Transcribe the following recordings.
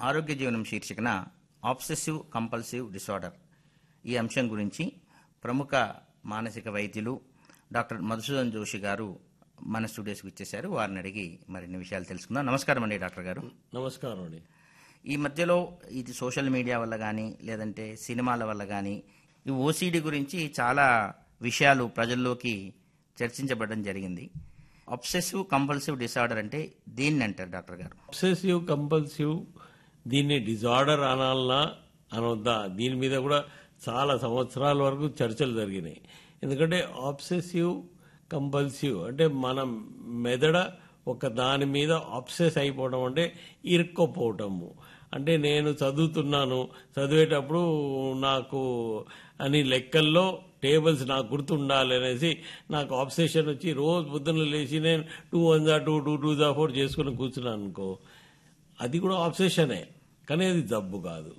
ఆరోగ్య జీవనం శీర్షికన ఆబ్సెసివ్ కంపల్సివ్ డిసార్డర్ ఈ అంశం గురించి ప్రముఖ మానసిక వైద్యులు డాక్టర్ మధుసూదన్ జోషి గారు మన స్టూడియోస్కి ఇచ్చేశారు వారిని అడిగి మరిన్ని విషయాలు తెలుసుకుందాం నమస్కారం అండి డాక్టర్ గారు నమస్కారం అండి ఈ మధ్యలో ఇది సోషల్ మీడియా వల్ల కానీ లేదంటే సినిమాల వల్ల కానీ ఈ ఓసీడీ గురించి చాలా విషయాలు ప్రజల్లోకి చర్చించబడడం జరిగింది అబ్సెసివ్ కంపల్సివ్ డిసార్డర్ అంటే దీన్ని అంటారు డాక్టర్ గారు అబ్సెసివ్ కంపల్సివ్ దీన్ని డిజార్డర్ అనాలనా అనొద్దా దీని మీద కూడా చాలా సంవత్సరాల వరకు చర్చలు జరిగినాయి ఎందుకంటే ఆబ్సెసివ్ కంపల్సివ్ అంటే మన మెదడ ఒక దాని మీద ఆబ్సెస్ అయిపోవడం అంటే ఇరుక్కపోవటము అంటే నేను చదువుతున్నాను చదివేటప్పుడు నాకు అని లెక్కల్లో టేబుల్స్ నాకు గుర్తుండాలి అనేసి నాకు ఆబ్సెషన్ వచ్చి రోజు పొద్దున్న లేచి నేను టూ వన్ జా టూ టూ టూ జా ఫోర్ చేసుకుని కూర్చున్నాను అనుకో అది కూడా ఆబ్సెషనే కానీ అది జబ్బు కాదు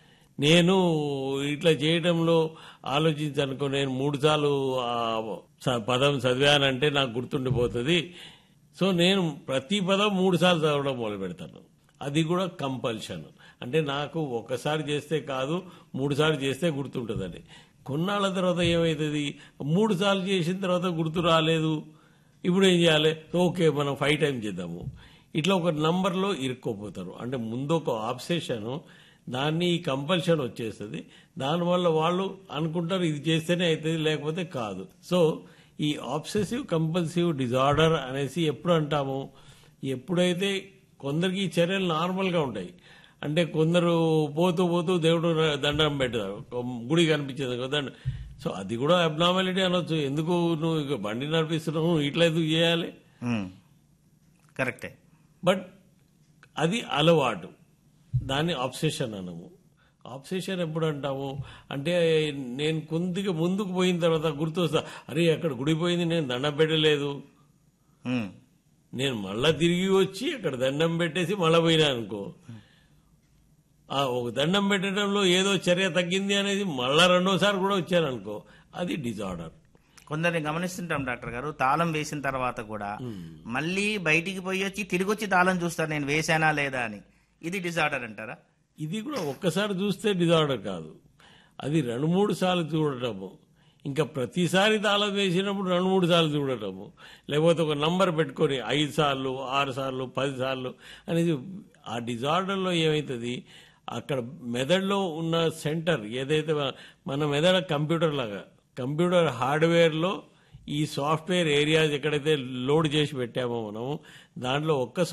నేను ఇట్లా చేయడంలో ఆలోచించనుకో నేను మూడు సార్లు ఆ స- పదం చదివానంటే నాకు గుర్తుండిపోతుంది సో నేను ప్రతి పదం మూడు సార్లు చదవడం మొదలు పెడతాను అది కూడా కంపల్షన్ అంటే నాకు ఒకసారి చేస్తే కాదు మూడు సార్లు చేస్తే గుర్తుంటుందని కొన్నాళ్ళ తర్వాత ఏమవుతుంది మూడు సార్లు చేసిన తర్వాత గుర్తు రాలేదు ఇప్పుడు ఏం చేయాలి ఓకే మనం ఫైవ్ టైం చేద్దాము ఇట్లా ఒక నంబర్లో ఇరుక్కోపోతారు అంటే ముందు ఒక ఆబ్సెషన్ దాన్ని ఈ కంపల్షన్ వచ్చేస్తుంది దానివల్ల వాళ్ళు అనుకుంటారు ఇది చేస్తేనే అవుతుంది లేకపోతే కాదు సో ఈ ఆబ్సెసివ్ కంపల్సివ్ డిజార్డర్ అనేసి ఎప్పుడు అంటాము ఎప్పుడైతే కొందరికి ఈ చర్యలు నార్మల్గా ఉంటాయి అంటే కొందరు పోతూ పోతూ దేవుడు దండం పెడతారు ఒక గుడి కనిపించేది కదా దండం సో అది కూడా అబ్నార్మాలిటీ అనొచ్చు ఎందుకు నువ్వు ఇక బండి నడిపిస్తున్నావు నువ్వు ఇట్లా ఎందుకు చేయాలి మ్మ్. కరెక్టే బట్ అది అలవాటు దాన్ని ఆబ్సెషన్ అనము ఆబ్సెషన్ ఎప్పుడు అంటాము అంటే నేను కొద్దిగా ముందుకు పోయిన తర్వాత గుర్తొస్తా అరే అక్కడ గుడి పోయింది నేను దండం పెట్టలేదు మ్మ్. నేను మళ్ళా తిరిగి వచ్చి అక్కడ దండం పెట్టేసి మళ్ళా పోయినా అనుకో ఆ ఒక దండం పెట్టడంలో ఏదో చర్య తగ్గింది అనేది మళ్ళా రెండోసారి కూడా వచ్చాను అనుకో అది డిజార్డర్ కొందరిని గమనిస్తుంటాం డాక్టర్ గారు తాళం వేసిన తర్వాత కూడా మళ్ళీ బయటికి పోయి వచ్చి తిరిగి వచ్చి తాళం చూస్తారు నేను వేసానా లేదా అని ఇది డిజార్డర్ అంటారా ఇది కూడా ఒక్కసారి చూస్తే డిజార్డర్ కాదు అది రెండు మూడు సార్లు చూడటము ఇంకా ప్రతిసారి తాళం వేసినప్పుడు రెండు మూడు సార్లు చూడటము లేకపోతే ఒక నంబర్ పెట్టుకొని ఐదు సార్లు ఆరు సార్లు పది సార్లు అనేది ఆ డిజార్డర్లో ఏమవుతుంది అక్కడ మెదడులో ఉన్న సెంటర్ ఏదైతే మన- మన మెదడ కంప్యూటర్ లాగా కంప్యూటర్ హార్డ్వేర్లో ఈ సాఫ్ట్వేర్ ఏరియాస్ ఎక్కడైతే లోడ్ చేసి పెట్టామో మనం దాంట్లో ఒక్క